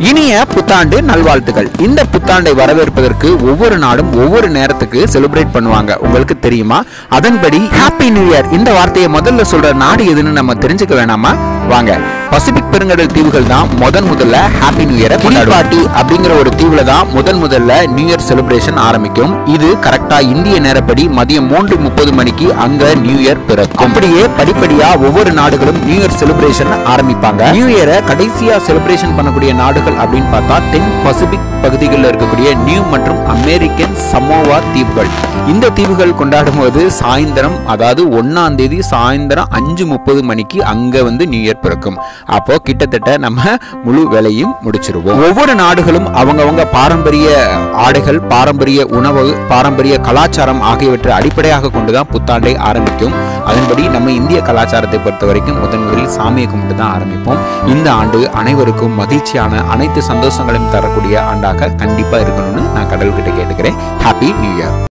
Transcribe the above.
இனிய புத்தாண்டு நல்வாழ்த்துக்கள் இந்த புத்தாண்டை வரவேற்பதற்கு ஒவ்வொரு நாடும் ஒவ்வொரு நேரத்துக்கு செலிப்ரேட் பண்ணுவாங்க உங்களுக்கு தெரியுமா அதன்படி ஹாப்பி நியூ இயர் இந்த வார்த்தையை முதல்ல சொல்ற நாடு எதுன்னு நம்ம தெரிஞ்சுக்க வேணாமா வாங்க பசிபிக் பெருங்கடல் தீவுகள் தான் முதன் முதல்ல ஹாப்பி நியூ இயர் கிளிபாட்டி அப்படிங்கிற ஒரு தீவுல தான் முதன் முதல்ல நியூ இயர் செலிப்ரேஷன் ஆரம்பிக்கும் இது கரெக்டா இந்திய நேரப்படி மதியம் மூன்று முப்பது மணிக்கு அங்க நியூ இயர் பிறக்கும் அப்படியே படிப்படியா ஒவ்வொரு நாடுகளும் நியூ இயர் செலிப்ரேஷன் ஆரம்பிப்பாங்க நியூ இயரை கடைசியா செலிப்ரேஷன் பண்ணக்கூடிய நாடுகள் அப்படின்னு பார்த்தா தென் பசிபிக் பகுதிகளில் இருக்கக்கூடிய நியூ மற்றும் அமெரிக்கன் சமோவா தீவுகள் இந்த தீவுகள் கொண்டாடும் போது சாயந்தரம் அதாவது ஒன்னாம் தேதி சாயந்தரம் அஞ்சு முப்பது மணிக்கு அங்க வந்து நியூ இயர் பிறக்கும் அப்போ கிட்டத்தட்ட நம்ம முழு வேலையும் முடிச்சிருவோம் ஒவ்வொரு நாடுகளும் அவங்கவங்க பாரம்பரிய ஆடைகள் பாரம்பரிய உணவு பாரம்பரிய கலாச்சாரம் ஆகியவற்றை அடிப்படையாக கொண்டுதான் புத்தாண்டை ஆரம்பிக்கும் அதன்படி நம்ம இந்திய கலாச்சாரத்தை பொறுத்த வரைக்கும் முதன் முதலில் சாமியை கும்பிட்டு தான் ஆரம்பிப்போம் இந்த ஆண்டு அனைவருக்கும் மகிழ்ச்சியான அனைத்து சந்தோஷங்களையும் தரக்கூடிய ஆண்டாக கண்டிப்பா இருக்கணும்னு நான் கடவுள்கிட்ட கேட்டுக்கிறேன் ஹாப்பி நியூ இயர்